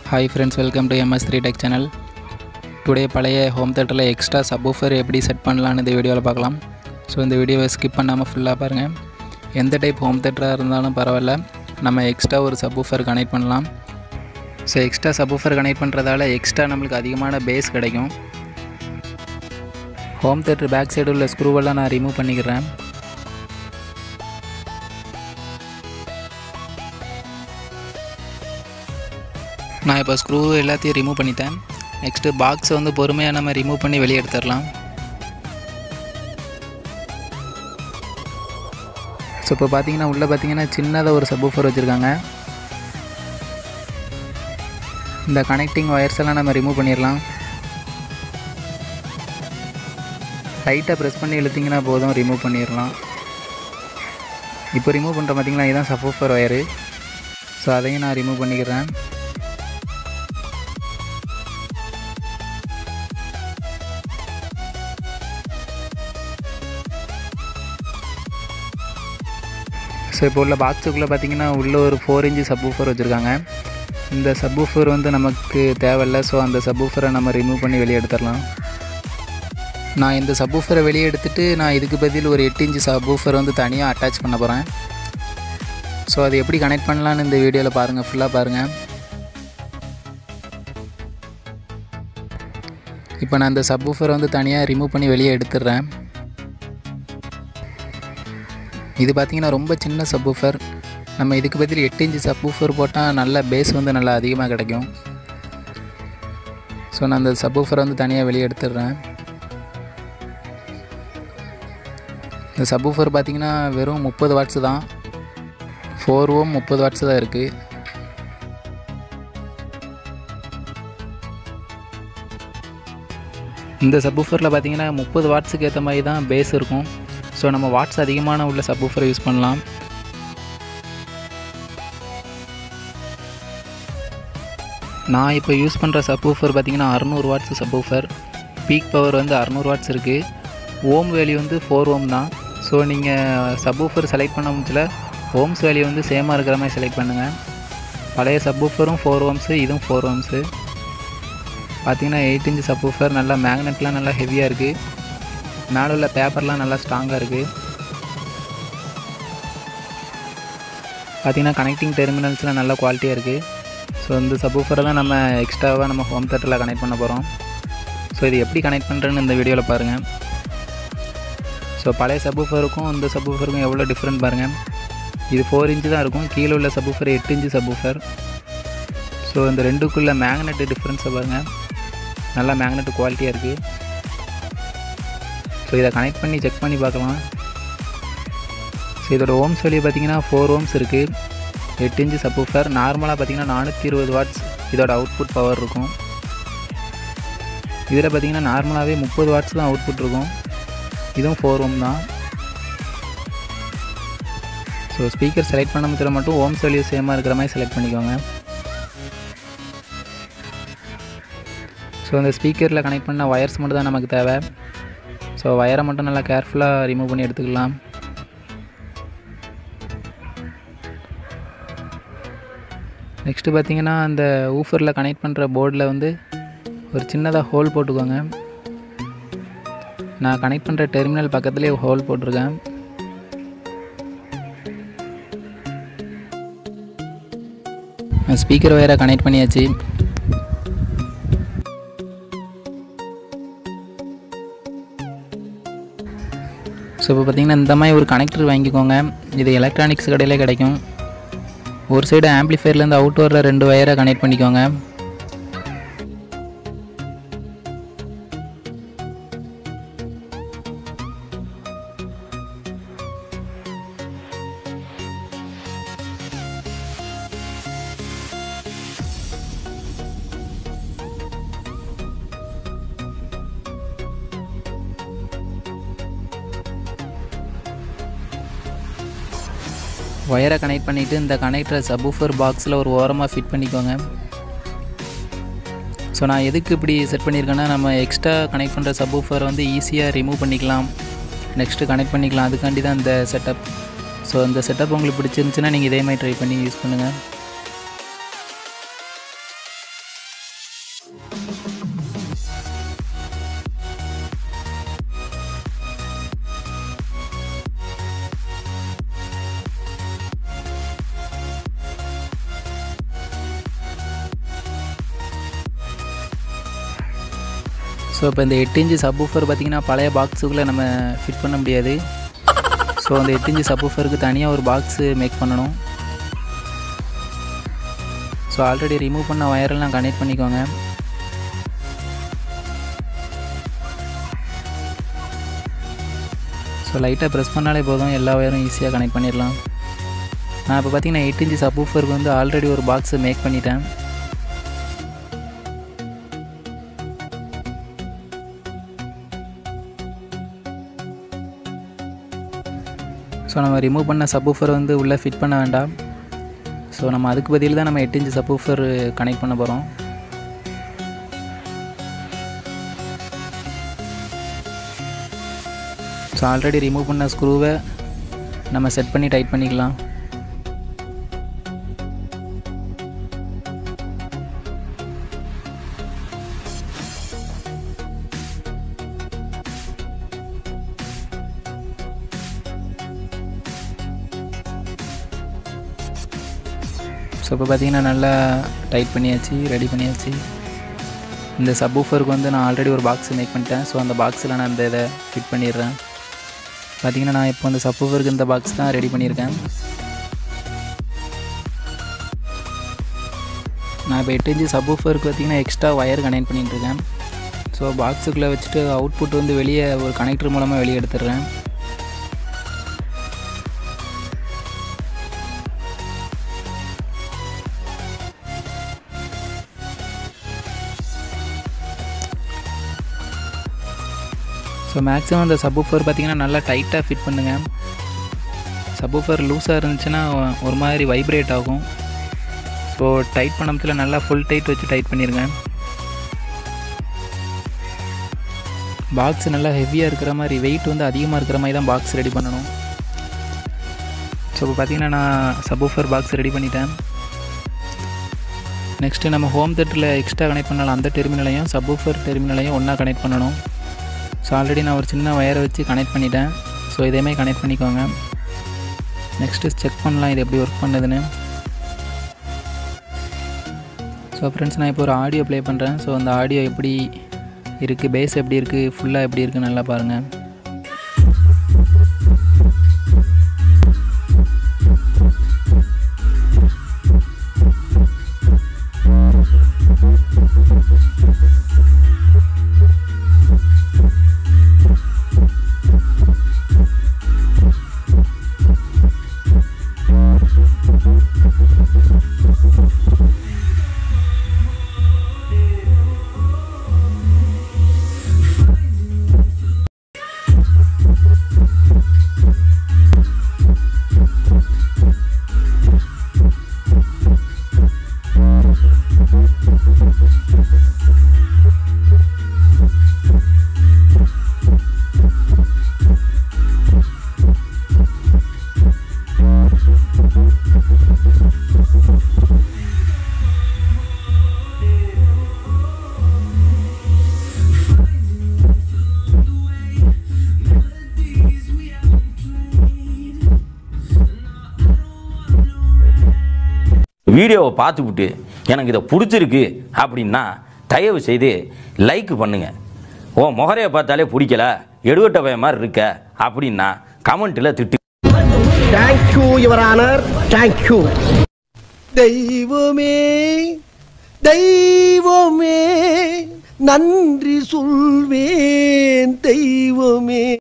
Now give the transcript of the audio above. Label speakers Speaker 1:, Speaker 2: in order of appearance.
Speaker 1: hi friends welcome to MS three tech channel today பழைய home தேட்டரில் extra subwoofer எப்படி set பண்ணலான்னு இந்த வீடியோவில் பார்க்கலாம் ஸோ இந்த வீடியோவை ஸ்கிப் பண்ணாமல் ஃபுல்லாக பாருங்கள் எந்த டைப் ஹோம் தேட்டராக இருந்தாலும் பரவாயில்ல நம்ம எக்ஸ்ட்ரா ஒரு சப்வூஃபர் கனெக்ட் பண்ணலாம் ஸோ எக்ஸ்ட்ரா சப்வூஃபர் கனெக்ட் பண்ணுறதால எக்ஸ்ட்ரா நம்மளுக்கு அதிகமான பேஸ் கிடைக்கும் ஹோம் தேட்டர் பேக் சைடு உள்ள ஸ்க்ரூவெல்லாம் நான் ரிமூவ் பண்ணிக்கிறேன் நான் இப்போ ஸ்க்ரூ எல்லாத்தையும் ரிமூவ் பண்ணிட்டேன் நெக்ஸ்ட்டு பாக்ஸை வந்து பொறுமையாக நம்ம ரிமூவ் பண்ணி வெளியே எடுத்துடலாம் ஸோ இப்போ பார்த்தீங்கன்னா உள்ளே பார்த்தீங்கன்னா சின்னதாக ஒரு சப்வூஃபர் வச்சுருக்காங்க இந்த கனெக்டிங் ஒயர்ஸ் எல்லாம் நம்ம ரிமூவ் பண்ணிடலாம் லைட்டாக ப்ரெஸ் பண்ணி இழுத்திங்கன்னா போதும் ரிமூவ் பண்ணிடலாம் இப்போ ரிமூவ் பண்ணுற பார்த்தீங்களா இதுதான் சப்வூஃபர் ஒயரு ஸோ அதையும் நான் ரிமூவ் பண்ணிக்கிறேன் ஸோ இப்போ உள்ள பாக்ஸுக்குள்ளே பார்த்தீங்கன்னா உள்ளே ஒரு ஃபோர் இன்ச்சு சப்வூஃபர் வச்சுருக்காங்க இந்த சப்வூஃபர் வந்து நமக்கு தேவையில்ல ஸோ அந்த சப்வூஃபரை நம்ம ரிமூவ் பண்ணி வெளியே எடுத்துடலாம் நான் இந்த சப்வூஃபரை வெளியே எடுத்துகிட்டு நான் இதுக்கு பதில் ஒரு எட்டு இன்ச்சு சப்வூஃபர் வந்து தனியாக அட்டாச் பண்ண போகிறேன் ஸோ அது எப்படி கனெக்ட் பண்ணலான்னு இந்த வீடியோவில் பாருங்கள் ஃபுல்லாக பாருங்கள் இப்போ நான் இந்த சப்வூஃபரை வந்து தனியாக ரிமூவ் பண்ணி வெளியே எடுத்துடுறேன் இது பார்த்திங்கன்னா ரொம்ப சின்ன சப்வூஃபர் நம்ம இதுக்கு பதில் எட்டு இன்ச்சு சப்வூஃபர் போட்டால் நல்ல பேஸ் வந்து நல்லா அதிகமாக கிடைக்கும் ஸோ நான் அந்த சப்வூஃபரை வந்து தனியாக வெளியே எடுத்துடுறேன் இந்த சப்வூஃபர் பார்த்திங்கன்னா வெறும் முப்பது வாட்ஸு தான் ஃபோர் ஓம் முப்பது வாட்ஸு தான் இருக்குது இந்த சப்வூஃபரில் பார்த்திங்கன்னா முப்பது வாட்ஸுக்கு ஏற்ற மாதிரி தான் பேஸ் இருக்கும் ஸோ நம்ம வாட்ஸ் அதிகமான உள்ள சப்வூஃபர் யூஸ் பண்ணலாம் நான் இப்போ யூஸ் பண்ணுற சப்வூஃபர் பார்த்திங்கன்னா அறநூறு வாட்ஸ் சப்வூஃபர் பீக் பவர் வந்து அறநூறு வாட்ஸ் இருக்குது ஓம் வேல்யூ வந்து ஃபோர் ஓம் தான் ஸோ நீங்கள் சப்வூஃபர் செலக்ட் பண்ண முடியல ஓம்ஸ் வேல்யூ வந்து சேமாக இருக்கிற மாதிரி செலக்ட் பண்ணுங்கள் பழைய சப்வூஃபரும் ஃபோர் ஓம்ஸு இதுவும் ஃபோர் ஓம்ஸு பார்த்தீங்கன்னா எயிட் இன்ச் சப்வூஃபர் நல்லா மேக்னெட்லாம் நல்லா ஹெவியாக இருக்குது மேலே உள்ள பேப்பர்லாம் நல்லா ஸ்ட்ராங்காக இருக்குது பார்த்திங்கன்னா கனெக்டிங் டெர்மினல்ஸ்லாம் நல்ல குவாலிட்டியாக இருக்குது ஸோ இந்த சப்வூஃபரை தான் நம்ம எக்ஸ்ட்ராவாக நம்ம ஹோம் தேட்டரில் கனெக்ட் பண்ண போகிறோம் ஸோ இது எப்படி கனெக்ட் பண்ணுறேன்னு இந்த வீடியோவில் பாருங்கள் ஸோ பழைய சப்வூஃபருக்கும் இந்த சப்வூஃபருக்கும் எவ்வளோ டிஃப்ரெண்ட் பாருங்கள் இது ஃபோர் இன்ச்சு தான் இருக்கும் கீழே உள்ள சப்வூஃபர் எட்டு இன்ச்சு சப்வூஃபர் ஸோ இந்த ரெண்டுக்குள்ள மேக்னெட் டிஃப்ரென்ஸை பாருங்கள் நல்லா மேக்னெட் குவாலிட்டியாக இருக்குது ஸோ இதை கனெக்ட் பண்ணி செக் பண்ணி பார்க்கலாம் ஸோ இதோட ஓம்ஸ் வெளியே பார்த்தீங்கன்னா ஃபோர் ஓம்ஸ் இருக்குது எட்டு இன்ச்சு சப்வூஃபர் நார்மலாக பார்த்தீங்கன்னா நானூற்றி இருபது வாட்ஸ் இதோட அவுட்புட் பவர் இருக்கும் இதில் பார்த்தீங்கன்னா நார்மலாகவே முப்பது வாட்ஸ் தான் அவுட்புட் இருக்கும் இதுவும் ஃபோர் ஓம் தான் ஸோ ஸ்பீக்கர் செலக்ட் பண்ண முடியல மட்டும் ஓம்ஸ் வேல்யூ சேமாக இருக்கிற மாதிரி செலக்ட் பண்ணிக்கோங்க ஸோ அந்த ஸ்பீக்கரில் கனெக்ட் பண்ண ஒயர்ஸ் மட்டும் தான் நமக்கு தேவை ஸோ ஒயரை மட்டும் நல்லா கேர்ஃபுல்லாக ரிமூவ் பண்ணி எடுத்துக்கலாம் நெக்ஸ்ட்டு பார்த்தீங்கன்னா அந்த ஊஃபரில் கனெக்ட் பண்ணுற போர்டில் வந்து ஒரு சின்னதாக ஹோல் போட்டுக்கோங்க நான் கனெக்ட் பண்ணுற டெர்மினல் பக்கத்துலேயே ஹோல் போட்டிருக்கேன் ஸ்பீக்கர் ஒயரை கனெக்ட் பண்ணியாச்சு ஸோ இப்போ பார்த்தீங்கன்னா இந்த மாதிரி ஒரு கனெக்டர் வாங்கிக்கோங்க இது எலக்ட்ரானிக்ஸ் கடையிலே கிடைக்கும் ஒரு சைடு ஆம்ப்ளிஃபையர்லேருந்து அவுட் வர்ற ரெண்டு ஒயரை கனெக்ட் பண்ணிக்கோங்க ஒயரை கனெக்ட் பண்ணிவிட்டு இந்த கனெக்டரை சப்வூஃபர் பாக்ஸில் ஒரு ஓரமாக ஃபிட் பண்ணிக்கோங்க ஸோ நான் எதுக்கு இப்படி செட் பண்ணியிருக்கேன்னா நம்ம எக்ஸ்ட்ரா கனெக்ட் பண்ணுற சப்வூஃபரை வந்து ஈஸியாக ரிமூவ் பண்ணிக்கலாம் நெக்ஸ்ட்டு கனெக்ட் பண்ணிக்கலாம் அதுக்காண்டி தான் இந்த செட்டப் ஸோ இந்த செட்டப் உங்களுக்கு பிடிச்சிருந்துச்சுன்னா நீங்கள் இதே மாதிரி ட்ரை பண்ணி யூஸ் பண்ணுங்கள் ஸோ இப்போ இந்த எட்டு இன்ச்சு சப்வூஃபர் பார்த்திங்கன்னா பழைய பாக்ஸுக்குள்ளே நம்ம ஃபிட் பண்ண முடியாது ஸோ அந்த எட்டு இன்ச்சு சப்வூஃபருக்கு தனியாக ஒரு பாக்ஸு மேக் பண்ணணும் ஸோ ஆல்ரெடி ரிமூவ் பண்ண ஒயரெல்லாம் கனெக்ட் பண்ணிக்கோங்க ஸோ லைட்டாக ப்ரெஸ் பண்ணாலே போதும் எல்லா ஒயரும் ஈஸியாக கனெக்ட் பண்ணிடலாம் நான் இப்போ பார்த்தீங்கன்னா எயிட் இன்ச்சு சப்வூஃபருக்கு வந்து ஆல்ரெடி ஒரு பாக்ஸு மேக் பண்ணிட்டேன் ஸோ நம்ம ரிமூவ் பண்ண சப்வூஃபர் வந்து உள்ளே ஃபிட் பண்ண வேண்டாம் ஸோ நம்ம அதுக்கு பதில் தான் நம்ம எட்டு இன்ச்சு சப்வூஃபர் கனெக்ட் பண்ண போகிறோம் ஸோ ஆல்ரெடி ரிமூவ் பண்ண ஸ்க்ரூவை நம்ம செட் பண்ணி டைட் பண்ணிக்கலாம் ஸோ இப்போ பார்த்தீங்கன்னா நல்லா டைட் பண்ணியாச்சு ரெடி பண்ணியாச்சு இந்த சப்வூஃபருக்கு வந்து நான் ஆல்ரெடி ஒரு பாக்ஸ் மேக் பண்ணிட்டேன் ஸோ அந்த பாக்ஸில் நான் இந்த இதை ஃபிட் பண்ணிடுறேன் பார்த்தீங்கன்னா நான் இப்போ அந்த சப்வூஃபருக்கு இந்த பாக்ஸ் தான் ரெடி பண்ணியிருக்கேன் நான் இப்போ எட்டு இன்ச்சு சப்வூஃபருக்கு பார்த்தீங்கன்னா எக்ஸ்ட்ரா ஒயர் கனெக்ட் பண்ணிட்டு இருக்கேன் ஸோ பாக்ஸுக்குள்ளே வச்சுட்டு அவுட்புட் வந்து வெளியே ஒரு கனெக்டர் மூலமாக வெளியே எடுத்துடுறேன் ஸோ மேக்ஸிமம் இந்த சப்வூஃபர் பார்த்தீங்கன்னா நல்லா டைட்டாக ஃபிட் பண்ணுங்கள் சப்வூஃபர் லூஸாக இருந்துச்சுன்னா ஒரு மாதிரி வைப்ரேட் ஆகும் ஸோ டைட் பண்ணத்தில் நல்லா ஃபுல் டைட் வச்சு டைட் பண்ணிடுங்க பாக்ஸ் நல்லா ஹெவியாக இருக்கிற மாதிரி வெயிட் வந்து அதிகமாக இருக்கிற மாதிரி தான் பாக்ஸ் ரெடி பண்ணணும் ஸோ இப்போ பார்த்தீங்கன்னா நான் சப்வூஃபர் பாக்ஸ் ரெடி பண்ணிட்டேன் நெக்ஸ்ட்டு நம்ம ஹோம் தேட்டரில் எக்ஸ்ட்ரா கனெக்ட் பண்ணலாம் அந்த டெர்மினலையும் சப்வூஃபர் டெர்மினலையும் ஒன்றா கனெக்ட் பண்ணணும் ஸோ ஆல்ரெடி நான் ஒரு சின்ன ஒயரை வச்சு கனெக்ட் பண்ணிட்டேன் ஸோ இதேமாதிரி கனெக்ட் பண்ணிக்கோங்க நெக்ஸ்ட்டு செக் பண்ணலாம் இது எப்படி ஒர்க் பண்ணுதுன்னு ஸோ ஃப்ரெண்ட்ஸ் நான் இப்போ ஒரு ஆடியோ ப்ளே பண்ணுறேன் ஸோ அந்த ஆடியோ எப்படி இருக்குது பேஸ் எப்படி இருக்குது ஃபுல்லாக எப்படி இருக்குன்னு நல்லா பாருங்கள்
Speaker 2: வீடியோவை பார்த்துவிட்டு எனக்கு இதை பிடிச்சிருக்கு அப்படின்னா தயவு செய்து லைக் பண்ணுங்க ஓ முகரையை பார்த்தாலே பிடிக்கல எடுவட்ட பையன் மாதிரி இருக்க அப்படின்னா கமெண்ட்டில் திட்டு
Speaker 3: தேங்க்யூ யுவர் ஆனர் தேங்க்யூ தெய்வமே தெய்வமே நன்றி சொல்வேன் தெய்வமே